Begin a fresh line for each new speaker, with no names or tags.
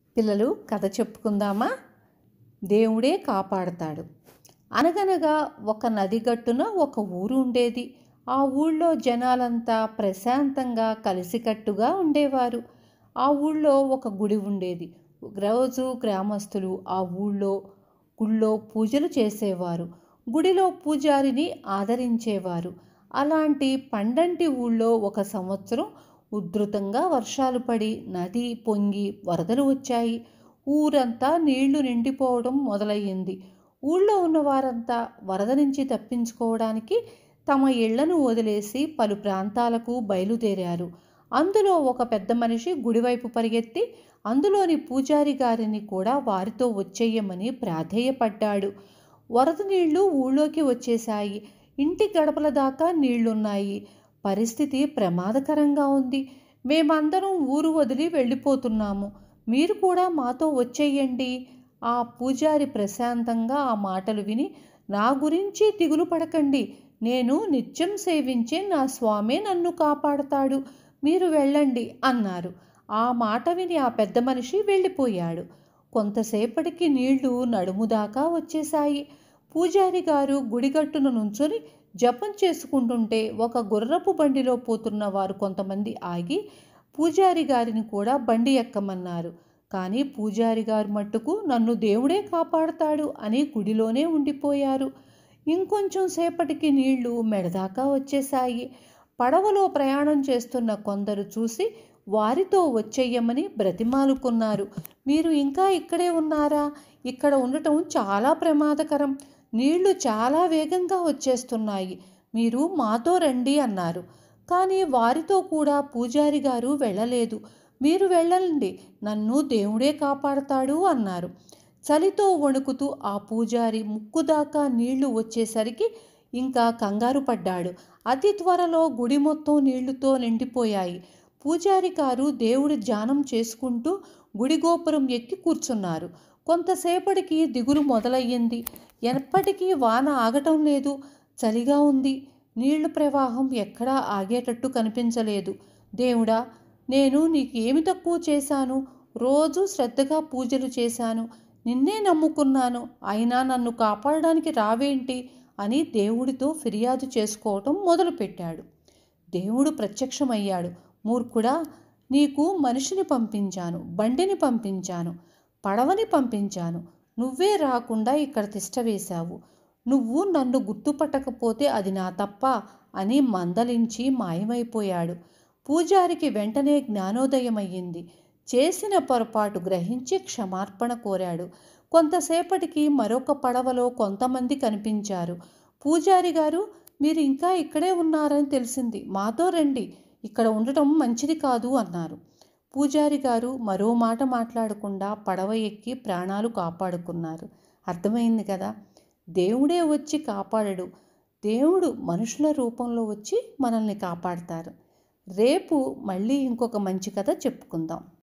పిల్లలు కథ చెప్పుకుందామా దేవుడే కాపాడతాడు అనగనగా ఒక నది గట్టున ఒక ఊరు ఉండేది ఆ ఊళ్ళో జనాలంతా ప్రశాంతంగా కలిసికట్టుగా ఉండేవారు ఆ ఊళ్ళో ఒక గుడి ఉండేది రోజు గ్రామస్తులు ఆ ఊళ్ళో గుళ్ళో పూజలు చేసేవారు గుడిలో పూజారిని ఆదరించేవారు అలాంటి పండంటి ఊళ్ళో ఒక సంవత్సరం ఉధృతంగా వర్షాలు పడి నది పొంగి వరదలు వచ్చాయి ఊరంతా నీళ్లు నిండిపోవడం మొదలయ్యింది ఊళ్ళో ఉన్న వారంతా వరద నుంచి తప్పించుకోవడానికి తమ ఇళ్లను వదిలేసి పలు ప్రాంతాలకు బయలుదేరారు అందులో ఒక పెద్ద మనిషి గుడివైపు పరిగెత్తి అందులోని పూజారి గారిని కూడా వారితో వచ్చేయమని ప్రాధేయపడ్డాడు వరద నీళ్లు ఊళ్ళోకి వచ్చేశాయి ఇంటి గడపల దాకా నీళ్లున్నాయి పరిస్థితి ప్రమాదకరంగా ఉంది మేమందరం ఊరు వదిలి వెళ్ళిపోతున్నాము మీరు కూడా మాతో వచ్చేయండి ఆ పూజారి ప్రశాంతంగా ఆ మాటలు విని నా గురించి దిగులు పడకండి నేను నిత్యం సేవించే నా స్వామే నన్ను కాపాడతాడు మీరు వెళ్ళండి అన్నారు ఆ మాట విని ఆ పెద్ద మనిషి వెళ్ళిపోయాడు కొంతసేపటికి నీళ్లు నడుము దాకా వచ్చేశాయి పూజారి గారు గుడిగట్టున నుంచొని జపం చేసుకుంటుంటే ఒక గుర్రపు బండిలో పోతున్న వారు కొంతమంది ఆగి పూజారి గారిని కూడా బండి ఎక్కమన్నారు కానీ పూజారి గారు మట్టుకు నన్ను దేవుడే కాపాడతాడు అని గుడిలోనే ఉండిపోయారు ఇంకొంచెం సేపటికి నీళ్లు మెడదాకా వచ్చేశాయి పడవలో ప్రయాణం చేస్తున్న కొందరు చూసి వారితో వచ్చేయమని బ్రతిమాలుకున్నారు మీరు ఇంకా ఇక్కడే ఉన్నారా ఇక్కడ ఉండటం చాలా ప్రమాదకరం నీళ్లు చాలా వేగంగా వచ్చేస్తున్నాయి మీరు మాతో రండి అన్నారు కానీ వారితో కూడా పూజారి గారు వెళ్ళలేదు మీరు వెళ్ళండి నన్ను దేవుడే కాపాడతాడు అన్నారు చలితో వణుకుతూ ఆ పూజారి ముక్కు దాకా నీళ్లు వచ్చేసరికి ఇంకా కంగారు పడ్డాడు అతి త్వరలో గుడి మొత్తం నీళ్లుతో నిండిపోయాయి పూజారి గారు దేవుడి ధ్యానం చేసుకుంటూ గుడి గోపురం ఎక్కి కూర్చున్నారు కొంతసేపటికి దిగులు మొదలయ్యింది ఎప్పటికీ వాన ఆగటం లేదు చలిగా ఉంది నీళ్ల ప్రవాహం ఎక్కడా ఆగేటట్టు కనిపించలేదు దేవుడా నేను నీకు ఏమి తక్కువ చేశాను రోజు శ్రద్ధగా పూజలు చేశాను నిన్నే నమ్ముకున్నాను అయినా నన్ను కాపాడడానికి రావేంటి అని దేవుడితో ఫిర్యాదు చేసుకోవటం మొదలుపెట్టాడు దేవుడు ప్రత్యక్షమయ్యాడు మూర్ఖుడా నీకు మనిషిని పంపించాను బండిని పంపించాను పడవని పంపించాను నువ్వే రాకుండా ఇక్కడ తిష్టవేశావు నువ్వు నన్ను గుర్తుపట్టకపోతే అది నా తప్ప అని మందలించి మాయమైపోయాడు పూజారికి వెంటనే జ్ఞానోదయమయ్యింది చేసిన పొరపాటు గ్రహించి క్షమార్పణ కోరాడు కొంతసేపటికి మరొక పడవలో కొంతమంది కనిపించారు పూజారి గారు మీరు ఇంకా ఇక్కడే ఉన్నారని తెలిసింది మాతో రండి ఇక్కడ ఉండటం మంచిది కాదు అన్నారు పూజారి గారు మరో మాట మాట్లాడకుండా పడవ ఎక్కి ప్రాణాలు కాపాడుకున్నారు అర్థమైంది కదా దేవుడే వచ్చి కాపాడడు దేవుడు మనుషుల రూపంలో వచ్చి మనల్ని కాపాడతారు రేపు మళ్ళీ ఇంకొక మంచి కథ చెప్పుకుందాం